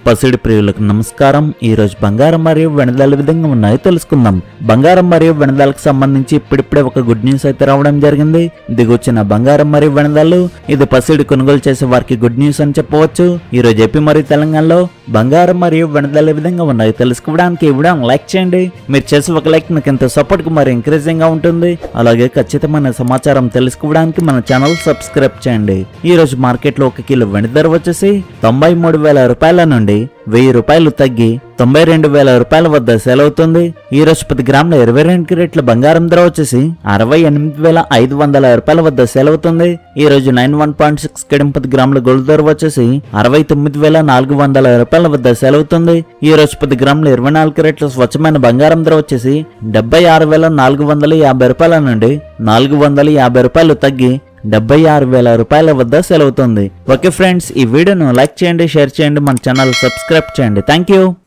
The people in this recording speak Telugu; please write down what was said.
పసిడి ప్రియులకు నమస్కారం ఈ రోజు బంగారం మరియు వెనదాల విధంగా ఉన్నాయో తెలుసుకుందాం బంగారం మరియు వెనదాలకు సంబంధించి ఇప్పుడిప్పుడే ఒక గుడ్ న్యూస్ అయితే రావడం జరిగింది దిగొచ్చిన బంగారం మరియు వెనదాలు ఇది పసిడి కొనుగోలు చేసే వారికి గుడ్ న్యూస్ అని చెప్పవచ్చు ఈ రోజు ఏపీ మరియు తెలంగాణలో బంగారం మరియు వెనదాల విధంగా ఉన్నాయో తెలుసుకోవడానికి ఈ వీడియో లైక్ చేయండి మీరు చేసే ఒక లైక్ నాకు ఎంతో సపోర్ట్ కు మరి ఎంకరేజింగ్ గా ఉంటుంది అలాగే ఖచ్చితమైన సమాచారం తెలుసుకోవడానికి మన ఛానల్ సబ్స్క్రైబ్ చేయండి ఈ రోజు మార్కెట్ లో ఒక కిలో వెండి ధర వచ్చేసి తొంభై మూడు వేల రూపాయల నుండి వెయ్యి రూపాయలు తగ్గి తొంభై రెండు వేల రూపాయల వద్ద సేల్ అవుతుంది ఈ రోజు పది గ్రాముల ఇరవై రెండు కిరెట్ల బంగారం ధర వచ్చేసి అరవై ఎనిమిది వేల ఐదు వందల రూపాయల వద్ద సేల్ అవుతుంది ఈ రోజు నైన్ వన్ పాయింట్ సిక్స్ కిడం పది గ్రాముల గోల్డ్ ధర వచ్చేసి అరవై తొమ్మిది వేల నాలుగు వందల రూపాయల వద్ద సేల్ అవుతుంది ఈ రోజు పది గ్రాముల ఇరవై నాలుగు కిరెట్ల స్వచ్ఛమైన బంగారం ధర వచ్చేసి డెబ్బై ఆరు వేల నాలుగు వందల యాభై రూపాయల నుండి నాలుగు వందల యాభై రూపాయలు తగ్గి డెబ్బై ఆరు వేల రూపాయల వద్ద సెలవుతుంది ఓకే ఫ్రెండ్స్ ఈ వీడియోను లైక్ చేయండి షేర్ చేయండి మన ఛానల్ సబ్స్క్రైబ్ చేయండి థ్యాంక్ యూ